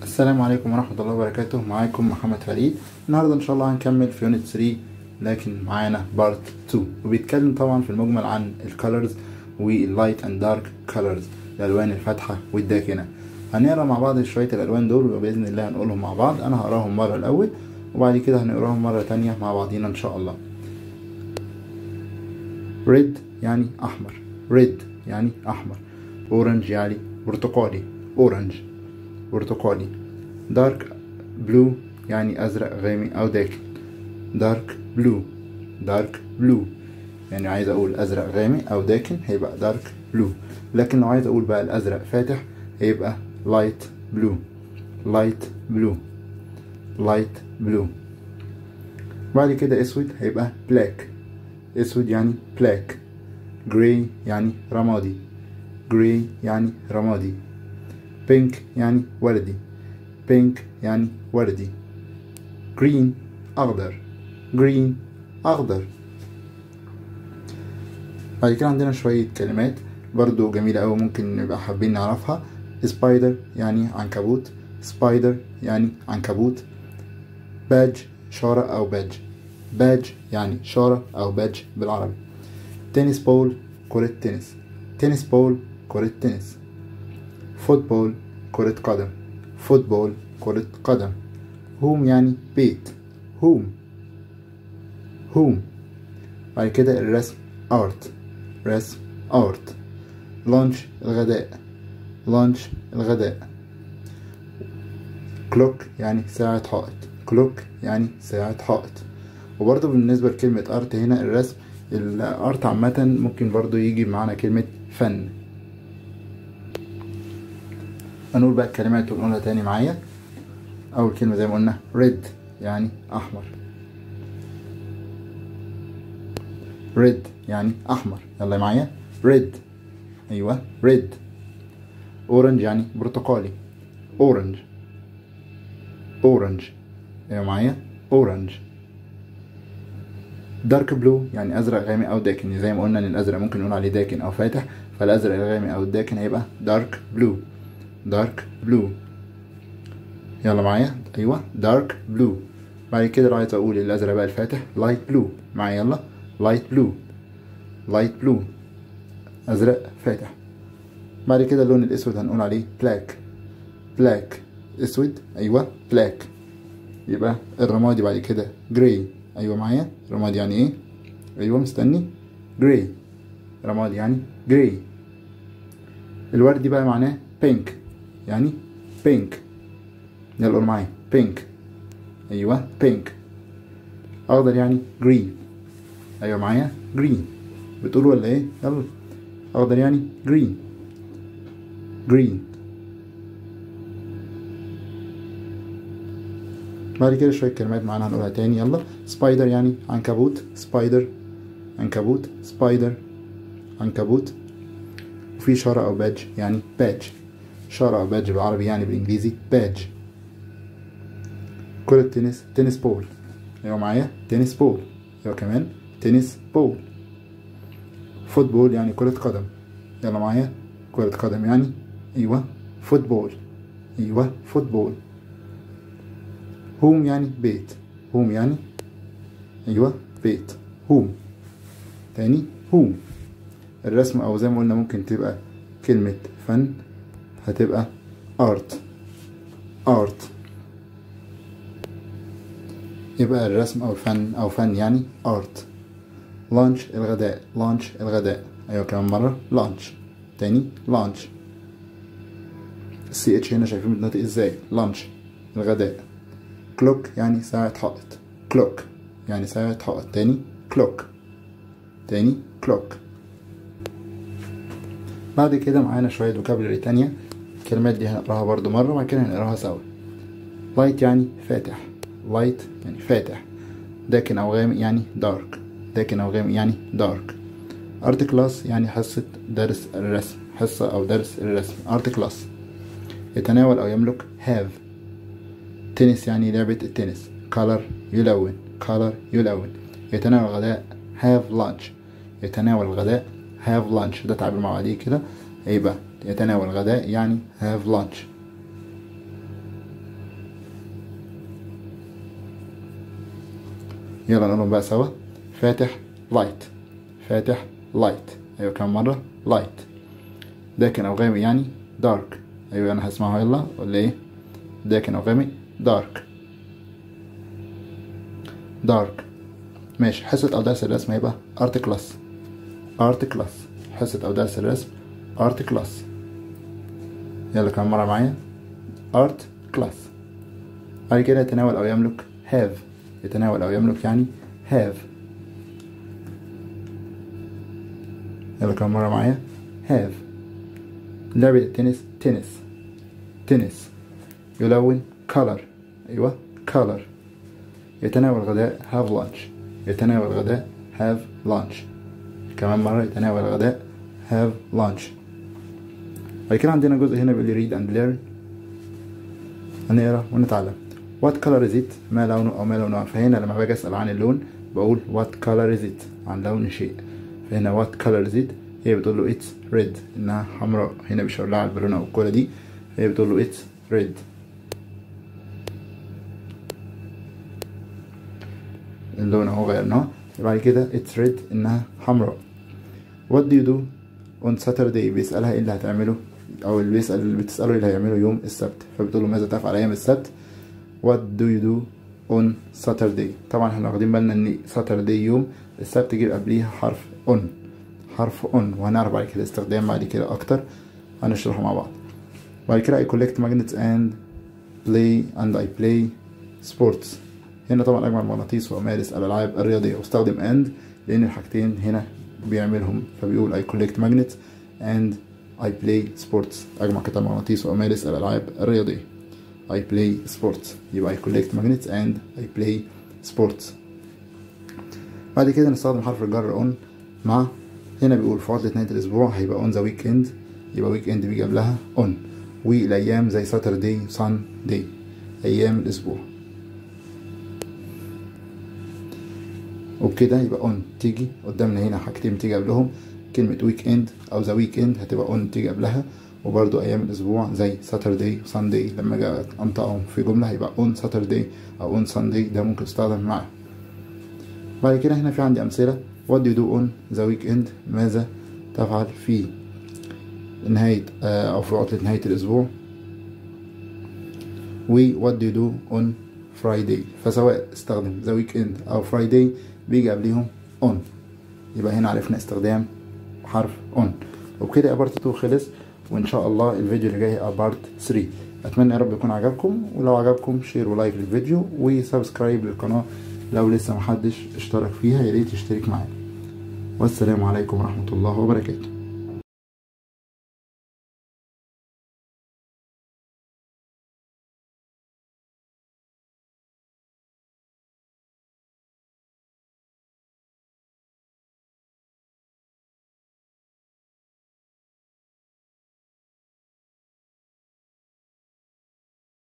السلام عليكم ورحمة الله وبركاته معاكم محمد فريد النهاردة إن شاء الله هنكمل في يونت 3 لكن معانا بارت 2 وبيتكلم طبعا في المجمل عن الكالرز واللايت اند دارك كالرز الألوان الفاتحة والداكنة هنقرا مع بعض شوية الألوان دول وبإذن الله هنقولهم مع بعض أنا هقراهم مرة الأول وبعد كده هنقراهم مرة تانية مع بعضينا إن شاء الله ريد يعني أحمر ريد يعني أحمر أورنج يعني برتقالي أورنج برتقالي دارك بلو يعني أزرق غامق أو داكن دارك بلو دارك بلو يعني عايز أقول أزرق غامق أو داكن هيبقى دارك بلو لكن لو عايز أقول بقى الأزرق فاتح هيبقى لايت بلو لايت بلو لايت بلو بعد كده أسود هيبقى بلاك أسود يعني بلاك جراي يعني رمادي جراي يعني رمادي بينك يعني وردي بينك يعني وردي جرين أخضر جرين أخضر بعد كده عندنا شوية كلمات برضو جميلة أوي ممكن نبقى حابين نعرفها سبايدر يعني عنكبوت سبايدر يعني عنكبوت باج شارة أو باج باج يعني شارة أو باج بالعربي تنس بول كرة تنس تنس بول كرة تنس فوتبول كرة قدم فوتبول كرة قدم هوم يعني بيت هوم هوم بعد كده الرسم ارت رسم ارت لانش الغداء لانش الغداء كلوك يعني ساعة حائط كلوك يعني ساعة حائط وبرضه بالنسبة لكلمة ارت هنا الرسم الارت عامة ممكن برضه يجي معانا كلمة فن هنقول بقى الكلمات ونقولها تاني معايا أول كلمة زي ما قلنا red يعني أحمر red يعني أحمر يلا معايا red أيوة red orange يعني برتقالي orange orange أيوة معايا orange دارك بلو يعني ازرق غامق او داكن زي ما قلنا ان الازرق ممكن نقول عليه داكن او فاتح فالازرق الغامق او الداكن هيبقى دارك بلو دارك بلو يلا معايا ايوه دارك بلو بعد كده لو عايز اقول الازرق بقى الفاتح لايت بلو معايا يلا لايت بلو لايت بلو ازرق فاتح بعد كده اللون الاسود هنقول عليه بلاك بلاك اسود ايوه بلاك يبقى الرمادي بعد كده جراي ايوه معايا رمادي يعني ايه ايوه مستني جراي رمادي يعني جراي الوردي بقى معناه بينك يعني بينك يلا قول معايا بينك ايوه بينك اخضر يعني جرين ايوه معايا جرين بتقول ولا ايه يلا اخضر يعني جرين جرين بعد كده شوية كلمات معانا هنقولها تاني يلا سبايدر يعني عنكبوت سبايدر عنكبوت سبايدر عنكبوت وفي شارة أو باج يعني باج شارة أو باج بالعربي يعني بالإنجليزي باج كرة تنس تنس بول أيوة معايا تنس بول أيوة كمان تنس بول فوتبول يعني كرة قدم يلا معايا كرة قدم يعني أيوة فوتبول أيوة فوتبول هوم يعني بيت هوم يعني أيوة بيت هوم تاني هوم الرسم أو زي ما قلنا ممكن تبقى كلمة فن هتبقى ارت ارت يبقى الرسم او الفن او فن يعني ارت لانش الغداء لانش الغداء ايوه كمان مرة لانش تاني لانش السي اتش هنا شايفين بتنطق ازاي لانش الغداء كلوك يعني ساعة حائط كلوك يعني ساعة حائط تاني كلوك تاني كلوك بعد كده معانا شوية فوكابلري تانية الكلمات دي هنقراها برضو مرة وبعد كده هنقراها سوا لايت يعني فاتح لايت يعني فاتح داكن أو غامق يعني دارك داكن أو غامق يعني دارك ارت كلاس يعني حصة درس الرسم حصة أو درس الرسم ارت كلاس يتناول أو يملك هاف تنس يعني لعبة التنس color يلون color يلون يتناول الغداء have lunch يتناول الغداء have lunch ده تعبير مع بعضيه كده يبقى يتناول غداء يعني have lunch يلا نقولهم بقى سوا فاتح لايت فاتح لايت ايوه كم مرة لايت داكن او غامق يعني دارك ايوه انا هسمعها يلا ولا ايه داكن او غامق دارك دارك ماشي حصة او درس الرسم هيبقى ارت كلاس ارت كلاس حصة او درس الرسم ارت كلاس يلا كم مرة معايا ارت كلاس بعد كده يتناول او يملك have يتناول او يملك يعني have يلا كم مرة معايا have لعبة التنس تنس تنس يلون color أيوة color يتناول الغداء have lunch يتناول الغداء have lunch كمان مرة يتناول الغداء have lunch بعد كده عندنا جزء هنا بيقول لي read and learn هنقرا ونتعلم what color is it ما لونه أو ما لونه فهنا لما باجي أسأل عن اللون بقول what color is it عن لون شيء فهنا what color is it هي بتقول له it's red إنها حمراء هنا بيشاور لها على البالونة أو الكورة دي هي بتقول له it's red اللون اهو غيرناه بعد كده it's red إنها حمراء what do you do on Saturday بيسألها ايه اللي هتعمله أو اللي بيسأل اللي بتسأله ايه اللي هيعمله يوم السبت فبتقول له ماذا تفعل أيام السبت what do you do on Saturday طبعا احنا واخدين بالنا ان Saturday يوم السبت يجيب قبليها حرف on حرف on وهنعرف بعد كده استخدام بعد كده اكتر هنشرحه مع بعض بعد كده I collect magnets and play and I play sports هنا طبعا اجمع المغناطيس وامارس الالعاب الرياضيه واستخدم and لان الحاجتين هنا بيعملهم فبيقول I collect magnets and I play sports اجمع قطع المغناطيس وامارس الالعاب الرياضيه I play sports يبقى I collect magnets and I play sports بعد كده نستخدم حرف الجر on مع هنا بيقول في عطلة نهاية الأسبوع هيبقى on the weekend يبقى weekend بيجي قبلها on والأيام زي Saturday Sunday أيام الأسبوع وبكده يبقى on تيجي قدامنا هنا حاجتين بتيجي قبلهم كلمة weekend أو the weekend هتبقى on تيجي قبلها وبرضو أيام الأسبوع زي Saturday Sunday لما أجي أنطقهم في جملة هيبقى on Saturday أو on Sunday ده ممكن يستخدم معاه بعد كده هنا في عندي أمثلة what do you do on the weekend ماذا تفعل في نهاية أو في عطلة نهاية الأسبوع و what do you do on Friday فسواء استخدم the weekend أو Friday بيجي قبليهم on يبقى هنا عرفنا استخدام حرف on وبكده بارت 2 خلص وإن شاء الله الفيديو اللي جاي بارت 3 أتمنى يا رب يكون عجبكم ولو عجبكم شير ولايك للفيديو وسبسكرايب للقناة لو لسه محدش اشترك فيها ياريت يشترك معانا والسلام عليكم ورحمة الله وبركاته